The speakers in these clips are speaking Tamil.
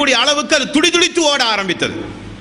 தாங்கக்கூடிய அளவுக்கு அது துடிதுடித்து ஓட ஆரம்பித்தது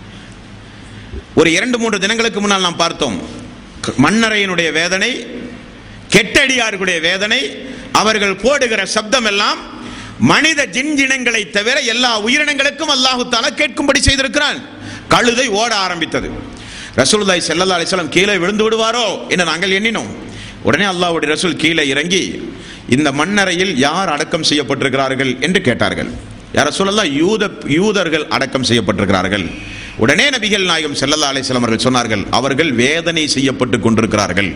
ஒரு இரண்டு மூன்று தினங்களுக்கு முன்னால் நாம் பார்த்தோம் க- மண்ணறையினுடைய வேதனை கெட்டடியார்களுடைய வேதனை அவர்கள் போடுகிற சப்தம் எல்லாம் மனித ஜின்ஜினங்களை தவிர எல்லா உயிரினங்களுக்கும் அல்லாஹு தாலா கேட்கும்படி செய்திருக்கிறான் கழுதை ஓட ஆரம்பித்தது ரசூலுல்லாஹி ஸல்லல்லாஹு அலைஹி வஸல்லம் கீழே விழுந்து விடுவாரோ என்று நாங்கள் எண்ணினோம் உடனே அல்லாஹ்வுடைய ரசூல் கீழே இறங்கி இந்த மண்ணறையில் யார் அடக்கம் செய்யப்பட்டிருக்கிறார்கள் என்று கேட்டார்கள் யார் ரசூலல்லாஹ் யூத யூதர்கள் அடக்கம் செய்யப்பட்டிருக்கிறார்கள் உடனே நபிகள் நாயகம் ஸல்லல்லாஹு அலைஹி வஸல்லம் அவர்கள் சொன்னார்கள் அவர்கள் வேதனை செய்யப்பட்டு கொண்டிருக்கிறார்கள்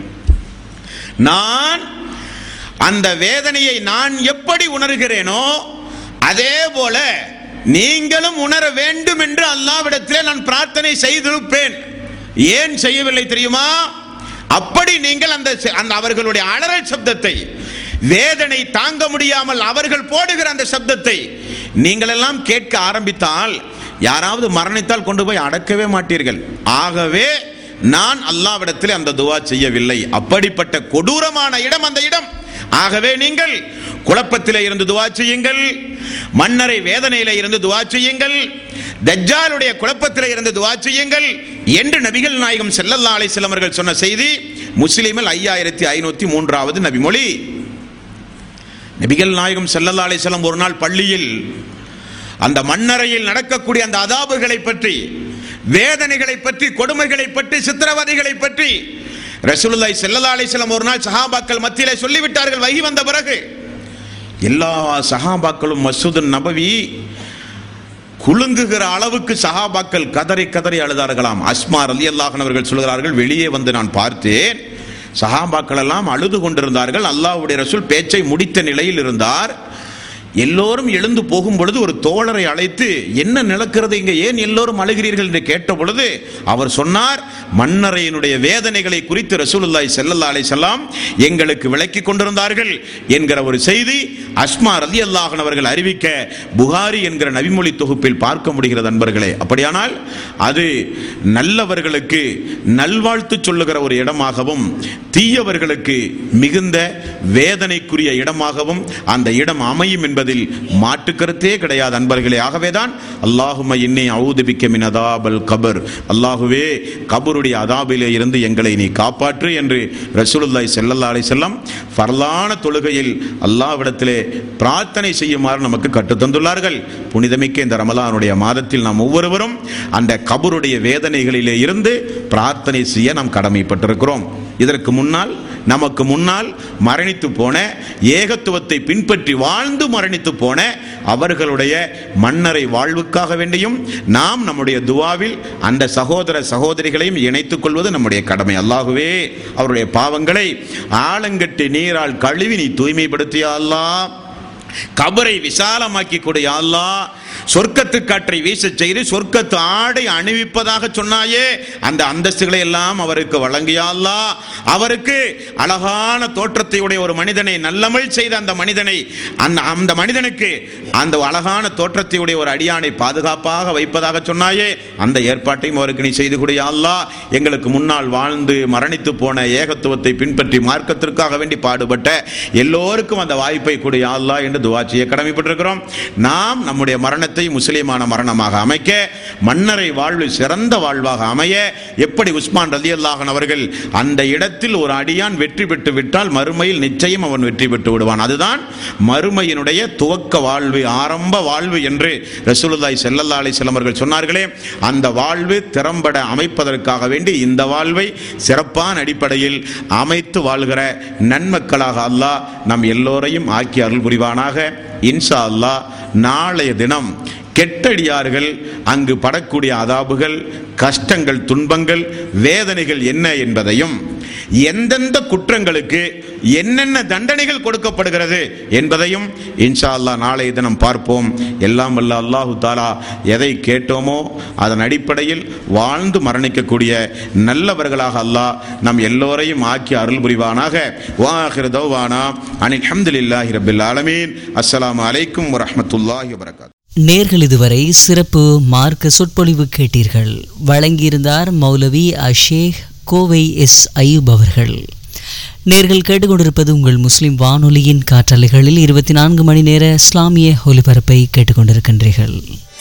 நான் அந்த வேதனையை நான் எப்படி உணர்கிறேனோ அதே போல நீங்களும் உணர வேண்டும் என்று அல்லாவிடத்திலே நான் பிரார்த்தனை செய்திருப்பேன் ஏன் செய்யவில்லை தெரியுமா அப்படி நீங்கள் அந்த செ- அந்த அவர்களுடைய அலறல் சப்தத்தை வேதனை தாங்க முடியாமல் அவர்கள் போடுகிற அந்த சப்தத்தை நீங்கள் எல்லாம் கேட்க ஆரம்பித்தால் யாராவது மரணித்தால் கொண்டு போய் அடக்கவே மாட்டீர்கள் ஆகவே நான் அல்லாவிடத்தில் அந்த துவா செய்யவில்லை அப்படிப்பட்ட கொடூரமான இடம் அந்த இடம் ஆகவே நீங்கள் குழப்பத்திலே இருந்து துவா செய்யுங்கள் மன்னரை வேதனையில இருந்து துவா செய்யுங்கள் தஜ்ஜாலுடைய குழப்பத்திலே இருந்து துவா செய்யுங்கள் என்று நபிகள் நாயகம் ஸல்லல்லாஹு அலைஹி வஸல்லம் அவர்கள் சொன்ன செய்தி முஸ்லிமில் ஐயாயிரத்தி ஐநூத்தி மூன்றாவது நபிமொழி நபிகள் நாயகம் ஸல்லல்லாஹு அலைஹி வஸல்லம் ஒரு நாள் பள்ளியில் அந்த மண்ணறையில் நடக்கக்கூடிய அந்த அதாபுகளை பற்றி வேதனைகளை பற்றி கொடுமைகளை பற்றி சித்திரவதைகளை பற்றி ரசூலுல்லாஹி ஸல்லல்லாஹு அலைஹி வஸல்லம் ஒரு நாள் சஹாபாக்கள் மத்தியிலே சொல்லிவிட்டார்கள் வகி வந்த பிறகு எல்லா சஹாபாக்களும் மசூது நபவி குலுங்குகிற அளவுக்கு சஹாபாக்கள் கதறி கதறி அழுதார்களாம் அஸ்மா ரலி அவர்கள் சொல்கிறார்கள் வெளியே வந்து நான் பார்த்தேன் சஹாபாக்கள் எல்லாம் அழுது கொண்டிருந்தார்கள் அல்லாஹ்வுடைய ரசூல் பேச்சை முடித்த நிலையில் இருந்தார் எல்லோரும் எழுந்து போகும் பொழுது ஒரு தோழரை அழைத்து என்ன நடக்கிறது இங்க ஏன் எல்லோரும் அழுகிறீர்கள் என்று கேட்ட பொழுது அவர் சொன்னார் மன்னரையினுடைய வேதனைகளை குறித்து ரசூலுல்லாஹி ஸல்லல்லாஹு அலைஹி வஸல்லம் எங்களுக்கு விளக்கி கொண்டிருந்தார்கள் என்கிற ஒரு செய்தி அஸ்மா ரலியல்லாஹு அன்ஹா அவர்கள் அறிவிக்க புகாரி என்கிற நபிமொழி தொகுப்பில் பார்க்க முடிகிறது அன்பர்களே அப்படியானால் அது நல்லவர்களுக்கு நல்வாழ்த்து சொல்லுகிற ஒரு இடமாகவும் தீயவர்களுக்கு மிகுந்த வேதனைக்குரிய இடமாகவும் அந்த இடம் அமையும் என்பதில் மாற்று கருத்தே கிடையாது அன்பர்களே ஆகவேதான் அல்லாஹும இன்னை அவுதுபிக்க மின் அதாபல் கபர் அல்லாஹுவே கபருடைய அதாபிலே இருந்து எங்களை நீ காப்பாற்று என்று ரசூலுல்லாஹி ஸல்லல்லாஹு அலைஹி வஸல்லம் ஃபர்லான தொழுகையில் அல்லாஹ்விடத்திலே பிரார்த்தனை செய்யுமாறு நமக்கு கற்றுத் தந்துள்ளார்கள் புனிதமிக்க இந்த ரமலானுடைய மாதத்தில் நாம் ஒவ்வொருவரும் அந்த கபருடைய வேதனைகளிலே இருந்து பிரார்த்தனை செய்ய நாம் கடமைப்பட்டிருக்கிறோம் இதற்கு முன்னால் நமக்கு முன்னால் மரணித்து போன ஏகத்துவத்தை பின்பற்றி வாழ்ந்து மரணித்து போன அவர்களுடைய மன்னரை வாழ்வுக்காக வேண்டியும் நாம் நம்முடைய துவாவில் அந்த சகோதர சகோதரிகளையும் இணைத்துக் கொள்வது நம்முடைய கடமை அல்லாகவே அவருடைய பாவங்களை ஆலங்கட்டி நீரால் கழுவி நீ தூய்மைப்படுத்தியா அல்லாஹ் கபரை விசாலமாக்கி கொடு யா அல்லாஹ் சொர்க்கத்து காற்றை வீசச் செய்து சொர்க்கத்து ஆடை அணிவிப்பதாக சொன்னாயே அந்த அந்தஸ்துகளை எல்லாம் அவருக்கு வழங்கியா அல்லாஹ் அவருக்கு அழகான தோற்றத்தை உடைய ஒரு மனிதனை நல்லமிழ் செய்த அந்த மனிதனை அந்த அந்த மனிதனுக்கு அந்த அழகான தோற்றத்தை உடைய ஒரு அடியானை பாதுகாப்பாக வைப்பதாக சொன்னாயே அந்த ஏற்பாட்டையும் அவருக்கு நீ செய்து கொடு யா அல்லாஹ் எங்களுக்கு முன்னால் வாழ்ந்து மரணித்து போன ஏகத்துவத்தை பின்பற்றி மார்க்கத்திற்காக வேண்டி பாடுபட்ட எல்லோருக்கும் அந்த வாய்ப்பை கொடு யா அல்லாஹ் என்று துவா செய்ய கடமைப்பட்டிருக்கிறோம் நாம் நம்முடைய மரணத்தை முஸ்லிமான மரணமாக அமைக்க மன்னரை வாழ்வு சிறந்த வாழ்வாக அமைய எப்படி உஸ்மான் ரலி அவர்கள் அந்த இடத்தில் ஒரு அடியான் வெற்றி பெற்று விட்டால் மறுமையில் நிச்சயம் அவன் வெற்றி பெற்று விடுவான் அதுதான் மறுமையினுடைய துவக்க வாழ்வு ஆரம்ப வாழ்வு என்று ரசூலுல்லாஹி ஸல்லல்லாஹு அலைஹி வஸல்லம் அவர்கள் சொன்னார்களே அந்த வாழ்வு திறம்பட அமைப்பதற்காக வேண்டி இந்த வாழ்வை சிறப்பான அடிப்படையில் அமைத்து வாழ்கிற நன்மக்களாக அல்லாஹ் நம் எல்லோரையும் ஆக்கி அருள் புரிவானாக இன்ஷா அல்லாஹ் நாளைய தினம் கெட்டடியார்கள் அங்கு படக்கூடிய அதாபுகள் கஷ்டங்கள் துன்பங்கள் வேதனைகள் என்ன என்பதையும் எந்தெந்த குற்றங்களுக்கு என்னென்ன தண்டனைகள் கொடுக்கப்படுகிறது என்பதையும் இன்ஷா அல்லாஹ் நாளைய தினம் பார்ப்போம் எல்லாம் வல்ல அல்லாஹு தாலா எதை கேட்டோமோ அதன் அடிப்படையில் வாழ்ந்து மரணிக்கக்கூடிய நல்லவர்களாக அல்லாஹ் நம் எல்லோரையும் ஆக்கி அருள் புரிவானாக வாஹிர் தௌவானா அனில் ஹம்துலில்லாஹி ரபில் ஆலமீன் அஸ்ஸலாமு அலைக்கும் வரஹ்மத்துல்லாஹி வபரகாத் நேர்கள் இதுவரை சிறப்பு மார்க்க சொற்பொழிவு கேட்டீர்கள் வழங்கியிருந்தார் மௌலவி அஷேக் கோவை எஸ் அயூப் அவர்கள் நேர்கள் கேட்டுக்கொண்டிருப்பது உங்கள் முஸ்லிம் வானொலியின் காற்றலைகளில் இருபத்தி நான்கு மணி நேர இஸ்லாமிய ஒலிபரப்பை கேட்டுக்கொண்டிருக்கின்றீர்கள்